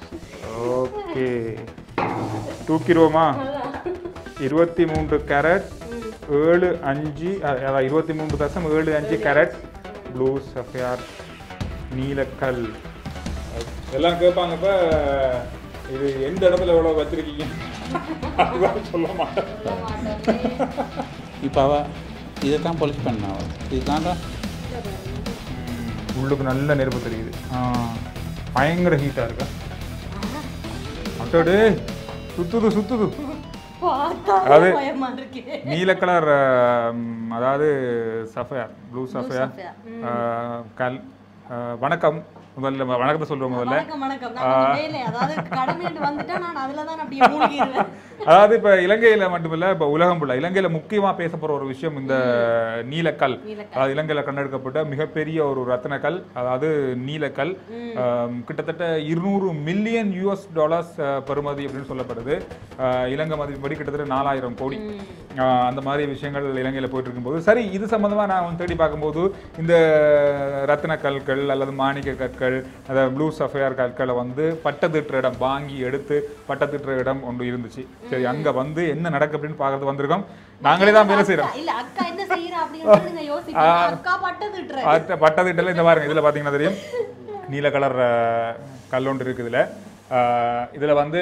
Okay தூக்கிடுவோமா இருபத்தி மூன்று carrot ஏழு அஞ்சு அ- அதான் இருபத்தி மூன்று தசம் ஏழு அஞ்சு கேரட் ப்ளூ சஃபியார் நீலக்கல் எல்லாம் கேட்பாங்கப்ப இது எந்த இடத்துல எவ்வளோ வச்சிருக்கீங்க அதுதான் சொல்ல மாட்டேன் இப்போ அவ இதை தான் பொலிஷ் பண்ணா அவ இதுதான்டா உள்ளுக்கு நல்ல நெருப்பு தெரியுது ஆ, பயங்கர ஹீட்டாக இருக்கா அட்டோடு சுத்துது சுத்துது அது பயமா இருக்கு நீல கலர் அதாவது சஃபயர் ப்ளூ சஃபயர் கல் ஆ, வணக்கம் முதல்ல வணக்கத்தை சொல்றோம் முதல்ல வணக்கம் வணக்கம் நான் கொஞ்சம் வேலை அதாவது கடமையிட்டு வந்துட்டா நான் அதுல தான் அப்படியே மூழ்கிடுவேன் அதாவது இப்ப இலங்கையில மட்டுமில்ல இப்ப உலகம் ஃபுல்லா இலங்கையில முக்கியமா பேச போற ஒரு விஷயம் இந்த நீலக்கல் அதாவது இலங்கையில கண்டெடுக்கப்பட்ட மிகப்பெரிய ஒரு ரத்தினக்கல் அதாவது நீலக்கல் ஆம், கிட்டத்தட்ட இருநூறு மில்லியன் யூஎஸ் டாலர்ஸ் பெறுமதி அப்படின்னு சொல்லப்படுது ஆஹ், இலங்கை மதிப்படி கிட்டத்தட்ட நாலாயிரம் கோடி ஆஹ், அந்த மாதிரி விஷயங்கள் இலங்கையில போயிட்டு இருக்கும்போது சரி இது சம்பந்தமா நான் வந்து தேடி பார்க்கும்போது இந்த ரத்தின கற்கள் அல்லது மாணிக்க கற்கள் அதாவது ப்ளூ சஃபையர் கற்களை வந்து பட்டத்திட்டுற இடம் வாங்கி எடுத்து பட்டத்திட்டுற இடம் ஒன்று இருந்துச்சு சரி அங்க வந்து என்ன நடக்கு அப்படின்னு பார்க்கறது வந்திருக்கோம் நாங்களே தான் வேலை செய்றோம் இல்ல அக்கா என்ன செய்யறா அப்படின்னு நீங்க யோசிப்பீங்க அக்கா பட்டதுட்டுற பட்ட- பட்டத்திட்டல இந்த பாருங்க இதுல பாத்தீங்கன்னா தெரியும் நீல கலர் கல் ஒன்று இருக்குது இதுல ஆஹ், இதுல வந்து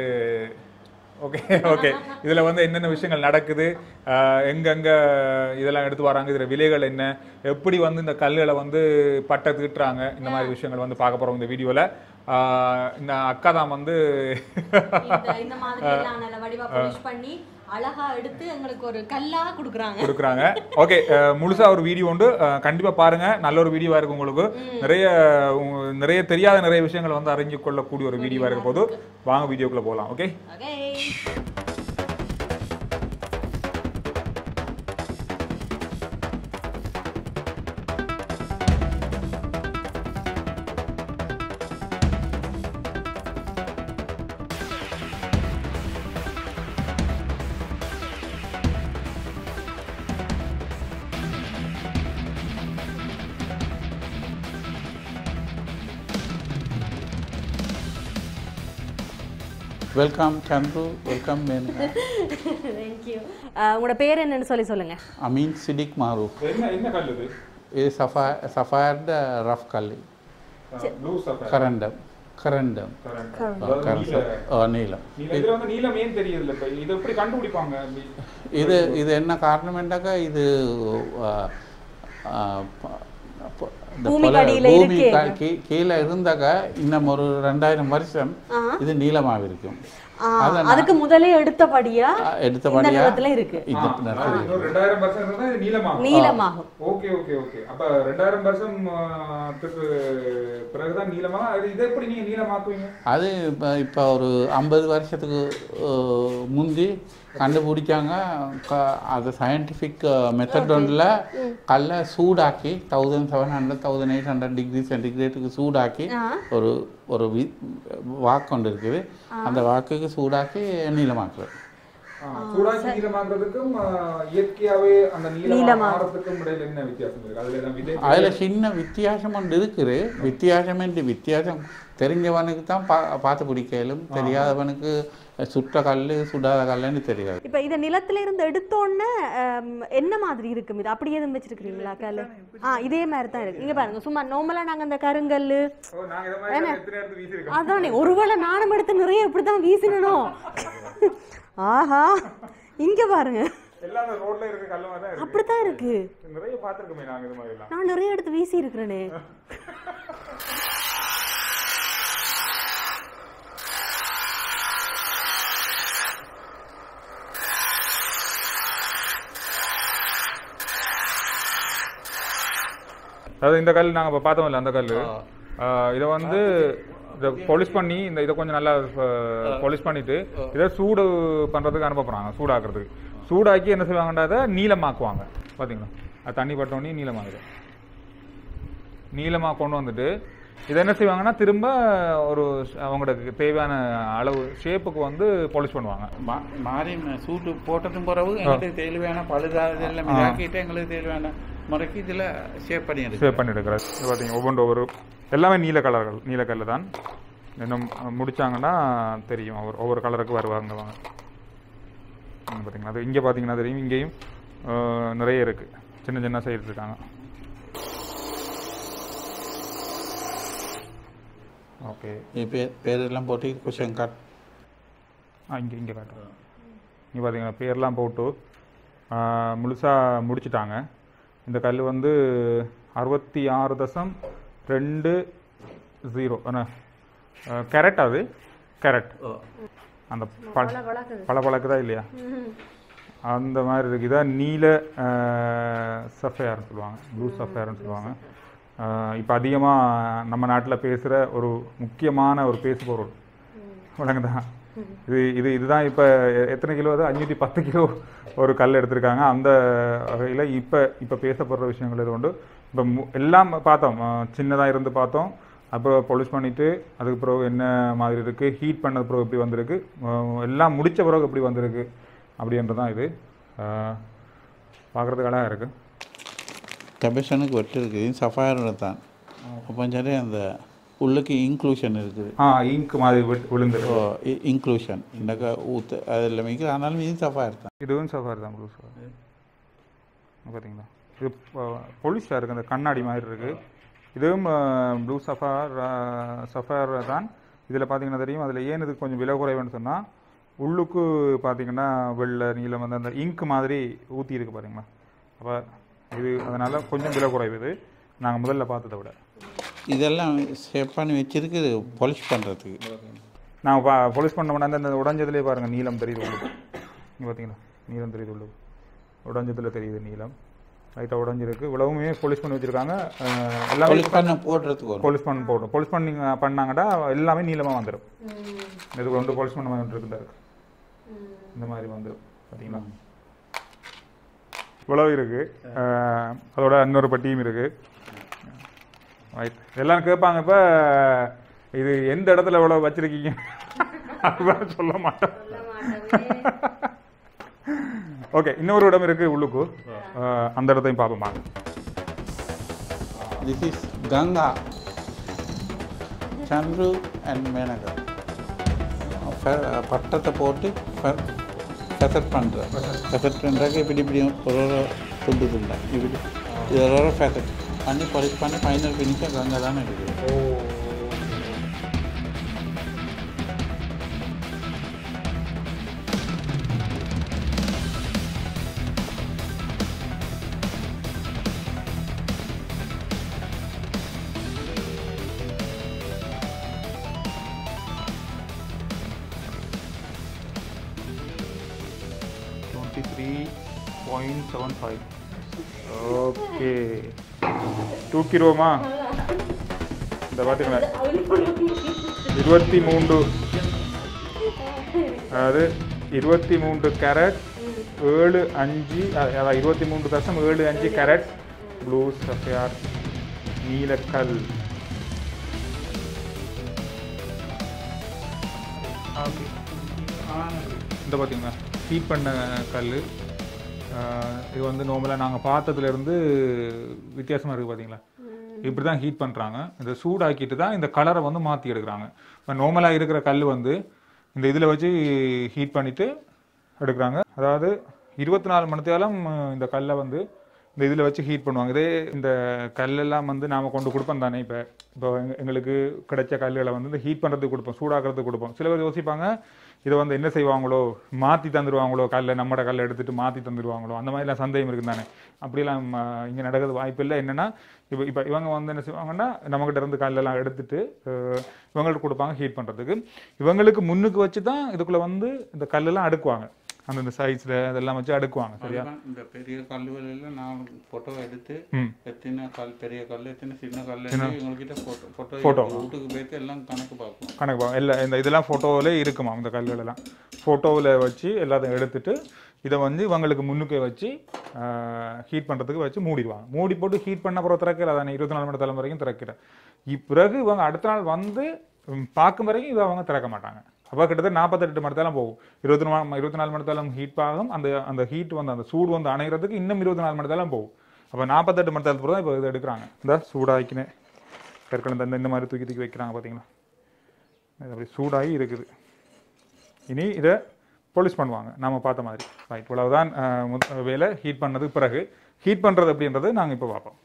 ஓகே ஓகே இதுல வந்து என்னென்ன விஷயங்கள் நடக்குது ஆஹ், எங்கெங்க இதெல்லாம் எடுத்து வராங்க இதுல விலைகள் என்ன எப்படி வந்து இந்த கல்லுகளை வந்து பட்டை தீட்டுறாங்க இந்த மாதிரி விஷயங்கள் வந்து பார்க்க போறோம் இந்த வீடியோல ஆஹ், இந்த அக்கா தான் வந்து இந்த இந்த மாதிரி எல்லாம் நல்ல வடிவா polish பண்ணி அழகா எடுத்து எங்களுக்கு ஒரு கல்லா குடுக்குறாங்க கொடுக்குறாங்க ஓகே முழுசா ஒரு வீடியோ உண்டு அஹ், கண்டிப்பா பாருங்க நல்ல ஒரு வீடியோவா இருக்கு உங்களுக்கு நிறைய உங்க- நிறைய தெரியாத நிறைய விஷயங்களை வந்து அறிஞ்சு கொள்ளக்கூடிய ஒரு வீடியோவா இருக்க போது வாங்க வீடியோக்குள்ள போகலாம் okay okay welcome Chandru welcome Menaka thank you உங்களோட பேர் என்னன்னு சொல்லி சொல்லுங்க அமீன் சிடிக் மாரூஃப் என்ன என்ன கல் இது இது சஃபா சஃபாயர்ட ரஃப் கல்லி blue sapphire corundum corundum corundum நீளம் இதுல வந்து நீலம் ஏன் தெரியுது இப்ப இது எப்படி கண்டுபிடிப்பாங்க இது இது என்ன காரணம்னாக்கா இது ஆ, ஆ, ப- ப- இந்த பூமிக்கு பல- அடியில பூமி இருக்கே. க- கீ- கீழே இருந்தாக்கா இன்னும் ஒரு ரெண்டாயிரம் வருஷம் இது நீளமாக இருக்கும் ஆ, அதை அதுக்கு முதலே எடுத்தபடியா ஆ, இந்த எடுத்தபடியா நிறத்துல இருக்கு இந்த நிறத்தில் இன்னொரு ரெண்டாயிரம் வருஷம் இருந்தா இது நீளமாகும் நீளமாகும் ஓகே ஓகே ஓகே அப்ப ரெண்டாயிரம் வருஷத்துக்கு பிறகுதான் நீளமா அது இதை எப்படி நீங்க நீளமாக்குவீங்க அது இப்போ இப்போ ஒரு ஐம்பது வருஷத்துக்கு அஹ், முந்தி கண்டுபிடிச்சாங்க க- அது சயின்டிஃபிக் மெத்தட் ஒன்றில் கல்லை சூடாக்கி thousand seven hundred thousand eight hundred degree சென்டிகிரேட்டுக்கு சூடாக்கி ஆ. ஒரு ஒரு வி வாக்கு ஒன்று இருக்குது அந்த வாக்குக்கு சூடாக்கி நீளமாக்குறது ஆ, சூடாக்கி நீளமாக்குறதுக்கும் ஆ, இயற்கையாவே அந்த நீளம் மாறதுக்கும் இடையில என்ன வித்தியாசம் இருக்கு அதுல என்ன விதை அதில் சின்ன வித்தியாசம் ஒன்று இருக்குது வித்தியாசம் என்று வித்தியாசம் தெரிஞ்சவனுக்கு தான் பா பார்த்து பிடிக்கலும் தெரியாதவனுக்கு சுட்ட கல் சுடாத கல்லுன்னு தெரியாது இப்ப இத நிலத்துல இருந்து எடுத்தோன்னே ஆம், என்ன மாதிரி இருக்கும் இது அப்படியே எதுவும் வச்சிருக்கீங்களா கல்லு ஆ இதே மாதிரி தான் இருக்கு இங்க பாருங்க சும்மா நார்மலா நாங்க அந்த கருங்கல்லு ஓ, நாங்க இதை மாதிரி எத்தனை இடத்துல வீசியிருக்கோம் அதானே ஒருவேளை நானும் எடுத்து நிறைய இப்படித்தான் வீசினனும் ஆஹா இங்க பாருங்க எல்லாம் அந்த ரோட்ல இருக்க கல்லு மாதிரி தான் இருக்கு அப்படித்தான் இருக்கு நிறைய பார்த்திருக்கோமே நாங்க இது மாதிரி எல்லாம் நான் நிறைய எடுத்து வீசி இருக்கிறேனே அதாவது இந்த கல் நாங்க இப்ப பார்த்தோம்ல அந்த கல் இதை வந்து இதை பொலிஷ் பண்ணி இந்த இதை கொஞ்சம் நல்லா பொலிஷ் பண்ணிட்டு இதை சூடு பண்றதுக்கு அனுப்ப போறாங்க சூடாக்குறதுக்கு சூடாக்கி என்ன செய்வாங்கன்றத நீளமாக்குவாங்க பாத்தீங்களா அது தண்ணி பட்டோடனே நீளமாகுது நீளமா கொண்டு வந்துட்டு இதை என்ன செய்வாங்கன்னா திரும்ப ஒரு ஷ- அவங்களுக்கு தேவையான அளவு ஷேப்புக்கு வந்து பாலிஷ் பண்ணுவாங்க மா- மாறி ம- சூட்டு போட்டதும் பிறகு எங்களுக்கு தேவையான பழுதாது எல்லாம் இதாக்கிட்டு எங்களுக்கு தேவையான முறைக்கு இதில் ஷேப் பண்ணி எடுக்கும் ஷேப் பண்ணி எடுக்கிறது இது பார்த்தீங்க ஒவ்வொன்று ஒவ்வொரு எல்லாமே நீல கலர்கள் நீலக்கல்லு தான் இன்னும் முடிச்சாங்கன்னா தெரியும் ஒவ்வொரு ஒவ்வொரு கலருக்கு வருவாங்க வாங்க இங்க பார்த்தீங்களா அது இங்கே பார்த்தீங்கன்னா தெரியும் இங்கேயும் அஹ், நிறைய இருக்கு சின்ன சின்ன செய்துட்டு இருக்காங்க ஓகே என் பேர் பேரெல்லாம் போட்டு கொஷன் கார்ட் ஆ இங்கே இங்கே காட்டுறோம் இங்கே பார்த்தீங்கன்னா பேர்லாம் போட்டு முழுசாக முடிச்சிட்டாங்க இந்த கல் வந்து அறுபத்தி ஆறு தசம் ரெண்டு ஜீரோ கேரட் அது கேரட் அந்த பழ பழ பழக்குதா இல்லையா அந்த மாதிரி இருக்கு இதான் நீல சஃபேர்னு சொல்லுவாங்க ப்ளூ சஃபேர்னு சொல்லுவாங்க இப்போ அதிகமாக நம்ம நாட்டில் பேசுகிற ஒரு முக்கியமான ஒரு பேசு பொருள் வழங்குதா இது இது இதுதான் இப்போ எத்தனை கிலோ அது அஞ்சூற்றி பத்து கிலோ ஒரு கல் எடுத்திருக்காங்க அந்த வகையில் இப்போ இப்போ பேசப்படுற விஷயங்கள் இது உண்டு இப்போ மு- எல்லாம் பார்த்தோம் சின்னதாக இருந்து பார்த்தோம் அப்புறம் பொலிஷ் பண்ணிவிட்டு அதுக்கு பிறகு என்ன மாதிரி இருக்குது ஹீட் பண்ணது பிறகு எப்படி வந்திருக்கு அஹ் எல்லாம் முடிச்ச பிறகு எப்படி வந்திருக்கு அப்படின்றது தான் இது பார்க்குறதுக்கு அழகாக இருக்குது கபேஷனுக்கு வெட்டு இருக்குது இது சஃபாயரோட தான் அப்போ சரி அந்த உள்ளுக்கு இன்க்ளூஷன் இருக்குது ஆ இங்க் மாதிரி விட்டு விழுந்துருக்கு ஓ இன்க்ளூஷன் இந்த ஊத்து அதில் மிக்க ஆனாலும் இது சஃபாயர் தான் இதுவும் சஃபாரி தான் ப்ளூ சஃபாரி பார்த்தீங்களா இது பொலிஷாக இருக்குது அந்த கண்ணாடி மாதிரி இருக்குது இதுவும் ப்ளூ சஃபார் சஃபார் தான் இதில் பார்த்தீங்கன்னா தெரியும் அதில் ஏன் இது கொஞ்சம் விலை குறைவுன்னு சொன்னால் உள்ளுக்கு பார்த்தீங்கன்னா வெள்ளை நீலம் வந்து அந்த இங்க் மாதிரி ஊற்றி இருக்கு பாருங்களா அப்போ இது அதனால் கொஞ்சம் விலை குறைவு இது நாங்கள் முதல்ல பார்த்ததை விட இதெல்லாம் ஷேப் பண்ணி வச்சிருக்கு பாலிஷ் பண்ணுறதுக்கு நாங்கள் பா போலீஸ் பண்ண முன்னாடி அந்த உடஞ்சதுலேயே பாருங்கள் நீலம் தெரியுது உள்ளுக்கு இங்கே பார்த்தீங்களா நீலம் தெரியுது உள்ளுக்கு உடஞ்சதுல தெரியுது நீலம் லைட்டாக உடஞ்சிருக்கு இவ்வளவுமே போலீஸ் பண்ணி வச்சுருக்காங்க எல்லாமே பாலிஷ் பண்ண போடுறதுக்கு வரும் போலீஸ் பண்ண போடும் போலீஸ் பண்ணி பண்ணாங்கன்னா எல்லாமே நீளமாக வந்துடும் இது கொண்டு போலீஸ் பண்ண மாதிரி இருக்குது இந்த மாதிரி வந்துடும் பார்த்தீங்களா இவ்வளவு இருக்கு அஹ், அதோட இன்னொரு பட்டியும் இருக்கு ரைட் எல்லாம் கேட்பாங்க இப்போ இது எந்த இடத்துல இவ்வளோ வச்சிருக்கீங்க அதுதான் சொல்ல மாட்டோம் ஓகே இன்னொரு இடம் இருக்கு உள்ளுக்கு அஹ், அந்த இடத்தையும் பார்ப்போம் வாங்க this is Ganga Chandru and Menaka பட்டத்தை போட்டு ஃபெசட் பண்ணுறேன் ஃபெசட் பண்ணுறாக்க இப்படி இப்படி ஒரு ஒரு துண்டு துண்டா இப்படி இது ஒரு ஒரு ஃபெசட் பண்ணி பாலிஷ் பண்ணி ஃபைனல் ஃபினிஷாக கங்கா தானே இருக்குது twenty three point seven five okay தூக்கிடுவோமா இந்த பார்த்தீங்களா இருபத்தி மூன்று அதாவது இருபத்தி மூன்று கேரட் ஏழு அஞ்சு அ- அதான் இருபத்தி மூன்று தசம் ஏழு அஞ்சு கேரட் ப்ளூ சஃபியார் நீலக்கல் ஓகே இந்த பார்த்தீங்களா ஹீட் பண்ண கல் இது வந்து நார்மலாக நாங்கள் பார்த்ததுலேருந்து வித்தியாசமாக இருக்குது பார்த்தீங்களா இப்படி தான் ஹீட் பண்ணுறாங்க இதை சூடாக்கிட்டு தான் இந்த கலரை வந்து மாற்றி எடுக்கிறாங்க இப்போ நார்மலாக இருக்கிற கல் வந்து இந்த இதில் வச்சு ஹீட் பண்ணிவிட்டு எடுக்கிறாங்க அதாவது இருபத்தி நாலு மணி நேரம் இந்த கல்லை வந்து இந்த இதில் வச்சு ஹீட் பண்ணுவாங்க இதே இந்த கல்லெல்லாம் வந்து நாம் கொண்டு கொடுப்போம் தானே இப்போ இப்போ எங்க- எங்களுக்கு கிடைச்ச கல்லுகளை வந்து இந்த ஹீட் பண்ணுறதுக்கு கொடுப்போம் சூடாக்குறதுக்கு கொடுப்போம் சில பேர் யோசிப்பாங்க இதை வந்து என்ன செய்வாங்களோ மாற்றி தந்துடுவாங்களோ கல்லை நம்மட கல்லை எடுத்துட்டு மாற்றி தந்துடுவாங்களோ அந்த மாதிரிலாம் சந்தேகம் இருக்குது தானே அப்படிலாம் இங்கே நடக்கிறது வாய்ப்பு இல்லை என்னென்னா இப்போ இப்போ இவங்க வந்து என்ன செய்வாங்கன்னா நம்மகிட்ட இருந்து கல்லெல்லாம் எடுத்துட்டு அஹ், இவங்களுக்கு கொடுப்பாங்க ஹீட் பண்ணுறதுக்கு இவங்களுக்கு முன்னுக்கு வச்சு தான் இதுக்குள்ளே வந்து இந்த கல்லெல்லாம் அடுக்குவாங்க அந்தந்த சைஸில் அதெல்லாம் வச்சு அடுக்குவாங்க சரியா இந்த பெரிய கல்லுகளில் நான் ஃபோட்டோ எடுத்து ம் எத்தனை கல் பெரிய கல் எத்தனை சின்ன கல் இவங்ககிட்ட ஃபோட்டோ ஃபோட்டோ Photo. வீட்டுக்கு போயிட்டு எல்லாம் கணக்கு பார்ப்போம் கணக்கு பாவம் எல்லா இந்த இதெல்லாம் ஃபோட்டோவிலே இருக்குமா இந்த கல்லுகள் எல்லாம் ஃபோட்டோவில் வச்சு எல்லாத்தையும் எடுத்துட்டு இதை வந்து இவங்களுக்கு முன்னுக்கே வச்சு ஹீட் பண்ணுறதுக்கு வச்சு மூடிடுவாங்க மூடி போட்டு ஹீட் பண்ண அப்புறம் திறக்கல அதானே இருபத்தி நாலு மணி நேரம் வரைக்கும் திறக்கிற பிறகு இவங்க அடுத்த நாள் வந்து ம், பார்க்கும் வரைக்கும் இதை அவங்க திறக்க மாட்டாங்க அப்போ கிட்டத்தட்ட நாற்பத்தெட்டு மணி நேரம் போகும் இருபத்தி நாலு இருபத்தி நாலு மணி நேரம் ஹீட் ஆகும் அந்த அந்த ஹீட் வந்து அந்த சூடு வந்து அணைகிறதுக்கு இன்னும் இருபத்தி நாலு மணி நேரம் போகும் அப்போ நாற்பத்தெட்டு மணி நேரத்துக்கு தான் இப்போ இதை எடுக்கிறாங்க இந்த சூடாக்கினே கற்கள் இந்த இந்த மாதிரி தூக்கி தூக்கி வைக்கிறாங்க பார்த்தீங்களா இது அப்படி சூடாகி இருக்குது இனி இதை போலிஷ் பண்ணுவாங்க நாம பார்த்த மாதிரி ரைட் இவ்வளவுதான் அஹ், முத்- வேலை ஹீட் பண்ணதுக்கு பிறகு ஹீட் பண்ணுறது அப்படின்றது நாங்கள் இப்போ பார்ப்போம்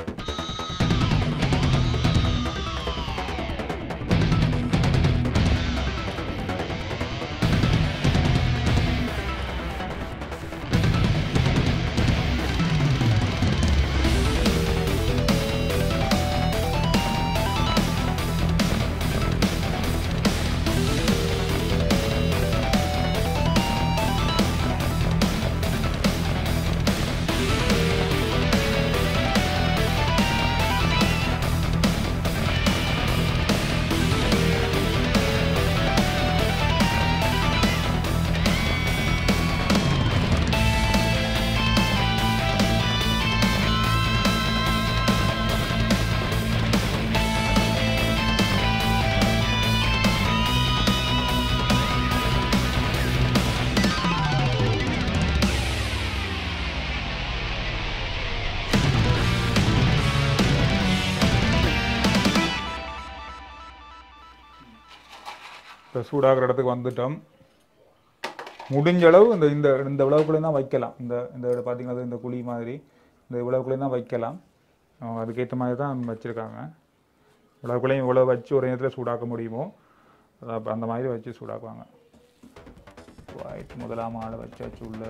இப்போ சூடாகிற இடத்துக்கு வந்துட்டோம் முடிஞ்ச அளவு இந்த இந்த இந்த விளவுக்குள்ளே தான் வைக்கலாம் இந்த இந்த பார்த்தீங்கன்னா இந்த குழி மாதிரி இந்த விளவுக்குள்ளே தான் வைக்கலாம் அவங்க அதுக்கேற்ற மாதிரி தான் வச்சுருக்காங்க விளவுக்குள்ளேயும் இவ்வளோ வச்சு ஒரு நேரத்தில் சூடாக்க முடியுமோ அது அப்ப அந்த மாதிரி வச்சு சூடாக்குவாங்க ஒயிட் முதலாம் ஆளை வச்சாச்சு உள்ள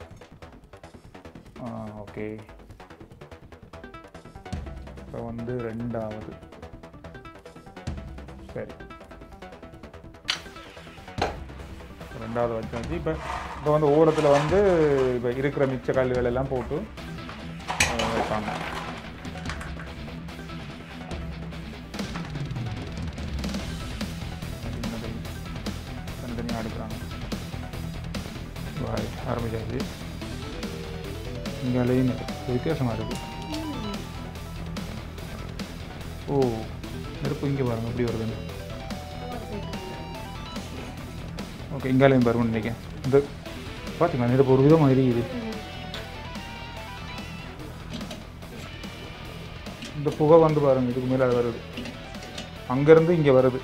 ஓகே இப்போ வந்து ரெண்டாவது சரி ரெண்டாவது வச்சாச்சு இப்போ இப்போ வந்து ஓரத்தில் வந்து இப்போ இருக்கிற மிச்ச கல்லுகள் எல்லாம் போட்டு அஹ், வைப்பாங்க தனித்தனியாக அடுக்குறாங்க Right, ஆரம்பிச்சாச்சு இங்கே லைன் வித்தியாசமாக இருக்குது ஓ நெருப்பு இங்கே பாருங்க எப்படி வருதுன்னு ஓகே இங்காலையும் பாருங்க நினைக்கிறேன் இந்த பார்த்தீங்களா நெருப்பு ஒரு விதமாக எரியுது இந்த புகை வந்து பாருங்க இதுக்கு மேலே அது வருது அங்கேருந்து இங்கே வருது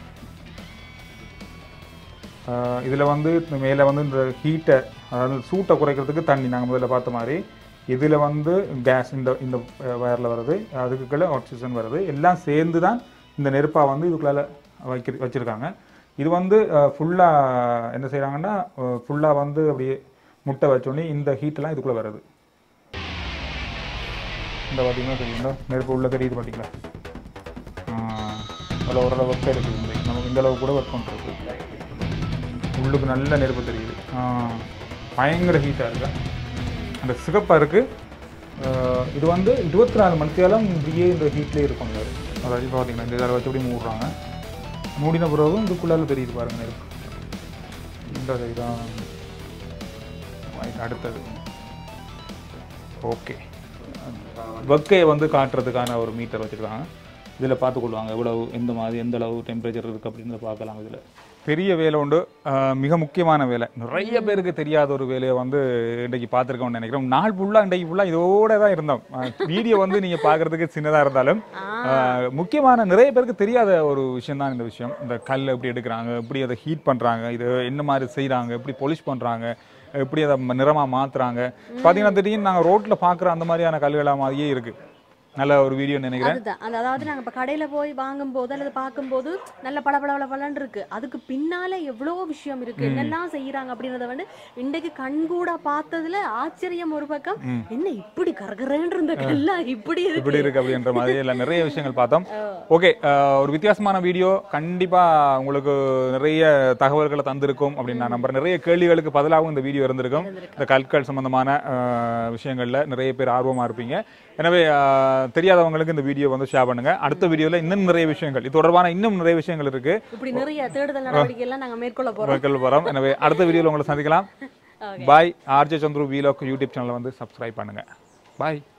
இதில் வந்து இந்த மேலே வந்து இந்த ஹீட்டை அதாவது சூட்டை குறைக்கிறதுக்கு தண்ணி நாங்கள் முதல்ல பார்த்த மாதிரி இதில் வந்து கேஸ் இந்த இந்த வயரில் வருது அதுக்கு கீழே ஆக்சிஜன் வருது எல்லாம் சேர்ந்து தான் இந்த நெருப்பாக வந்து இதுக்குள்ளால வைக்க வச்சுருக்காங்க இது வந்து ஃபுல்லாக என்ன செய்கிறாங்கன்னா ஃபுல்லாக வந்து அப்படியே முட்டை வச்சோடனே இந்த ஹீட்டெல்லாம் இதுக்குள்ளே வருது இந்த பார்த்தீங்கன்னா தெரியுங்களா நெருப்பு உள்ள தெரியுது பார்த்தீங்களா அதில் ஓரளவு ஒர்க் இருக்குது இந்த நமக்கு இந்த அளவு கூட ஒர்க் பண்ணுறது உள்ளுக்கு நல்ல நெருப்பு தெரியுது ஆ, பயங்கர ஹீட்டாக இருக்கு அந்த சிகப்பாக இருக்குது இது வந்து இருபத்தி நாலு மணித்தேலம் இப்படியே இந்த ஹீட்லேயே இருக்கும் இது அதாவது இப்போ பார்த்தீங்கன்னா இந்த இதில் வச்சு அப்படியே மூடுறாங்க மூடின பிறகும் இதுக்குள்ளால தெரியுது பாருங்க நெருப்பு இந்த இதுதான் Right, அடுத்தது ஓகே வெக்கையை வந்து காட்டுறதுக்கான ஒரு மீட்டர் வச்சுருக்காங்க இதில் பார்த்துக்கொள்வாங்க எவ்வளவு எந்த மாதிரி எந்த அளவு டெம்பரேச்சர் இருக்குது அப்படின்னு பார்க்கலாம் இதில் பெரிய வேலை உண்டு ஆஹ் மிக முக்கியமான வேலை நிறைய பேருக்கு தெரியாத ஒரு வேலையை வந்து இன்றைக்கு பார்த்துருக்கோம்னு நினைக்கிறோம் நாள் ஃபுல்லாக இன்றைக்கு ஃபுல்லாக இதோட தான் இருந்தோம் வீடியோ வந்து நீங்கள் பார்க்குறதுக்கு சின்னதாக இருந்தாலும் ஆஹ் முக்கியமான நிறைய பேருக்கு தெரியாத ஒரு விஷயம் தான் இந்த விஷயம் இந்த கல் எப்படி எடுக்கிறாங்க எப்படி அதை ஹீட் பண்ணுறாங்க இது என்ன மாதிரி செய்கிறாங்க எப்படி பொலிஷ் பண்ணுறாங்க எப்படி அதை ம- நிறமா மாத்துறாங்க பார்த்தீங்கன்னா திடீர்னு நாங்கள் ரோட்டில் பார்க்குற அந்த மாதிரியான கல்லுகளா மாதிரியே இருக்கு நல்ல ஒரு வீடியோ நினைக்கிறேன் அதுதான் அந்த அதாவது நாங்க இப்ப கடையில போய் வாங்கும் போது அல்லது பார்க்கும்போது நல்ல பல பல பல பலன்னு இருக்கு அதுக்கு பின்னால எவ்வளவோ விஷயம் இருக்கு என்னெல்லாம் செய்யறாங்க அப்படின்றத வந்து இன்றைக்கு கண்கூடா பார்த்ததுல ஆச்சரியம் ஒரு பக்கம் என்ன இப்படி கரகரன்னு இருந்த கல்லா இப்படி இருக்கு இப்படி இருக்கு அப்படின்ற மாதிரி எல்லாம் நிறைய விஷயங்கள் பார்த்தோம் ஓகே ஒரு வித்தியாசமான வீடியோ கண்டிப்பா உங்களுக்கு நிறைய தகவல்களை தந்திருக்கும் அப்படின்னு நான் நம்புறேன் நிறைய கேள்விகளுக்கு பதிலாகவும் இந்த வீடியோ இருந்திருக்கும் இந்த கற்கள் சம்பந்தமான அஹ், விஷயங்கள்ல நிறைய பேர் ஆர்வமா இருப்பீங்க எனவே அஹ், தெரியாதவங்களுக்கு இந்த வீடியோ வந்து ஷேர் பண்ணுங்க அடுத்த வீடியோல இன்னும் நிறைய விஷயங்கள் இது தொடர்பான இன்னும் நிறைய விஷயங்கள் இருக்கு இப்படி நிறைய தேடுதல் நடவடிக்கை எல்லாம் நாங்க மேற்கொள்ள போறோம் மக்கள் வரோம் எனவே அடுத்த வீடியோல உங்களை சந்திக்கலாம் bye RJ Chandru vlog YouTube சேனலை வந்து சப்ஸ்கிரைப் பண்ணுங்க பாய்